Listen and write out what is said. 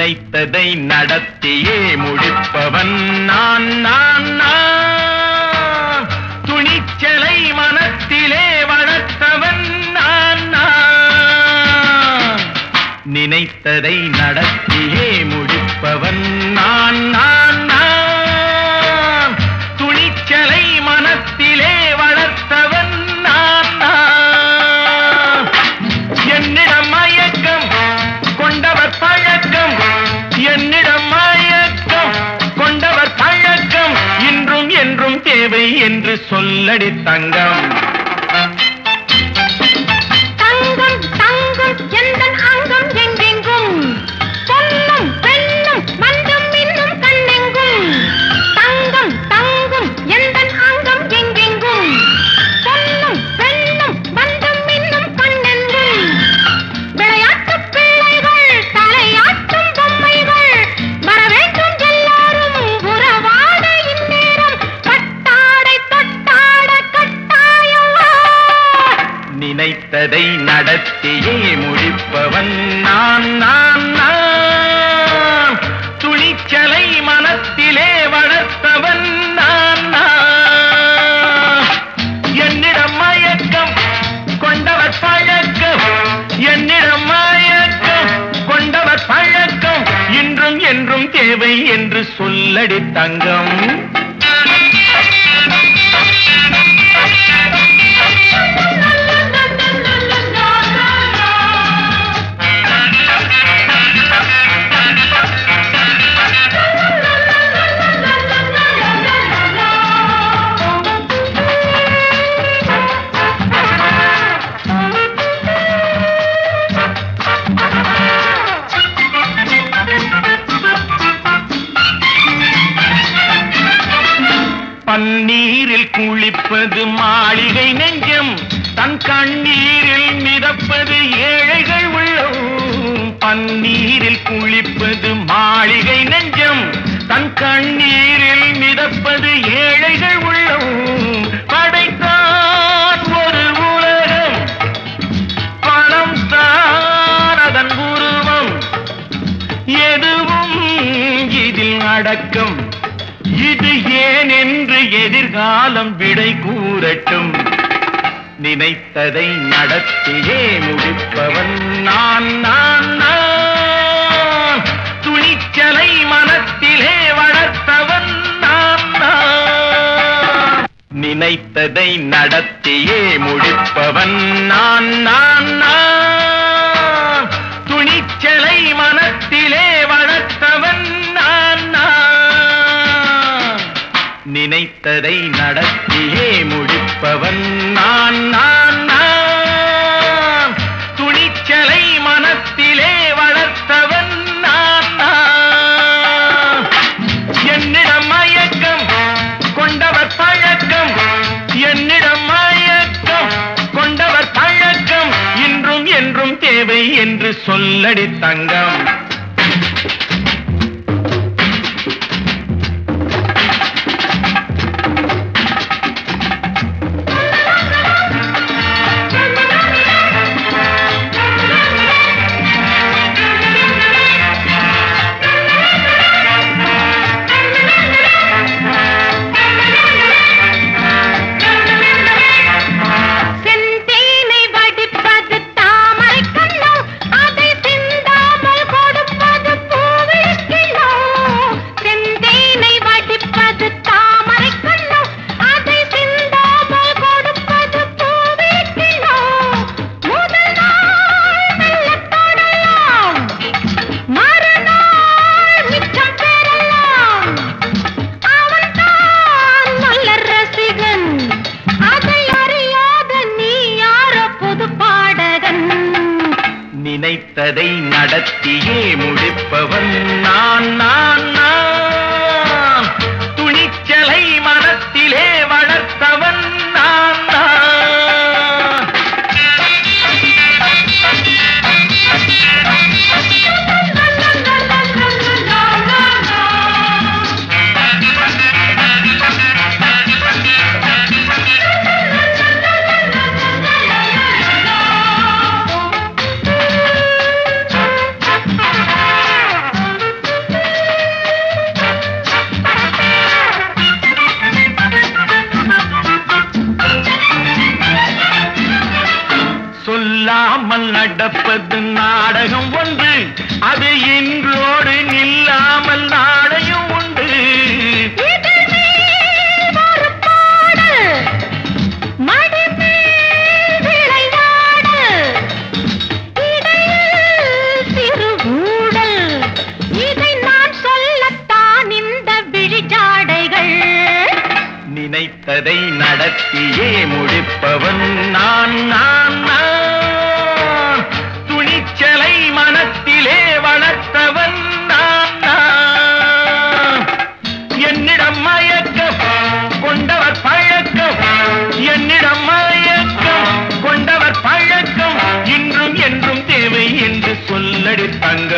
நினைத்ததை நடத்தியே முடிப்பவன் நான் நான் நான் துணிச்சலை மனத்திலே வளர்த்தவன் நான் நான் நினைத்ததை நடத்தியே முடிப்பவன் நான் நான் நான் துணிச்சலை மனத்திலே வளர்த்தவன் நான் நான் என்னிடம் மயக்கம் கொண்டவர் பழக்கம் என்னிடம் மயக்கம் கொண்டவர் பழக்கம் இன்றும் என்றும் தேவை என்று சொல்லடி தங்கம் தங்கம் தங்கம் எந்தன் அங்கம் எங்கெங்கும் பொன்னும் பெண்ணும் மன்றம் இன்னும் கண்ணெங்கும் தங்கம் தங்கம் எந்தன் அங்கம் எங்கெங்கும் பொன்னும் பெண்ணும் மன்றம் இன்னும் கண்ணெங்கும் விளையாட்டு பிள்ளைகள் தலையாட்டும் பொம்மைகள் வர வேண்டும் எல்லாரும் உறவாட இந்நேரம் பட்டாடை தொட்டாட கட்டாயமா நினைத்ததை நடத்தியே முடிப்பவன் நான் நான் நான் துணிச்சலை மனத்திலே வளர்த்தவன் நான் நான் என்னிடம் மயக்கம் கொண்டவர் பழக்கம் என்னிடம் மயக்கம் கொண்டவர் பழக்கம் இன்றும் என்றும் தேவை என்று சொல்லடி தங்கம் பன்னீரில் குளிப்பது மாளிகை நெஞ்சம் தன் கண்ணீரில் மிதப்பது ஏழைகள் உள்ளம் பன்னீரில் குளிப்பது மாளிகை நெஞ்சம் தன் கண்ணீரில் மிதப்பது ஏழைகள் உள்ளம் படைத்தான் ஒரு உலகம் பணம் தான் அதன் உருவம் எதுவும் இதில் அடக்கம் இது ஏன் என்று எதிர்காலம் விடை கூறட்டும் நினைத்ததை நடத்தியே முடிப்பவன் நான் நான் நான் துணிச்சலை மனத்திலே வளர்த்தவன் நான் நான் நினைத்ததை நடத்தியே முடிப்பவன் நான் நான் நான் துணிச்சலை மனத்திலே வளர்த்தவன் நான் நான் நினைத்ததை நடத்தியே முடிப்பவன் நான் நான் நான் துணிச்சலை மனத்திலே வளர்த்தவன் நான் நான் என்னிடம் மயக்கம் கொண்டவர் பழக்கம் என்னிடம் மயக்கம் கொண்டவர் பழக்கம் இன்றும் என்றும் தேவை என்று சொல்லடி தங்கம் செந்தேனை வடிப்பது தாமரை கண்ணோ அதை சிந்தாமல் கொடுப்பது பூவிழிக்கிண்ணோ செந்தேனை வடிப்பது தாமரை கண்ணோ அதை சிந்தாமல் கொடுப்பது பூவிழிக்கிண்ணோ முதல் நாள் மெல்லத் தொடலாம் மறுநாள் மிச்சம் பெறலாம் அவன்தான் நல்ல ரசிகன் அதை அறியாத நீ யாரோ புது பாடகன் நினைத்ததை நடத்தியே முடிப்பவன் நான் நான் நான் துணிச்சலை மனத்திலே வளர்த்தவன் நான் நான் நடிப்பது நாடகம் ஒன்று அது இன்றோடு நில்லாமல் நாளையும் உண்டு இதழ் மேல் ஒரு பாடல், மடி மேல் விளையாடல், இடையில் சிறு ஊடல். இதை நான் சொல்லத்தான் இந்த விழிஜாடைகள் நினைத்ததை நடத்தியே முடிப்பவன் நான் நான் நான் துணிச்சலை மனத்திலே வளர்த்தவன் நான் நான் என்னிடம் மயக்கம் கொண்டவர் பழக்கம் என்னிடம் மயக்கம் கொண்டவர் பழக்கம் இன்றும் என்றும் தேவை என்று சொல்லடி தங்க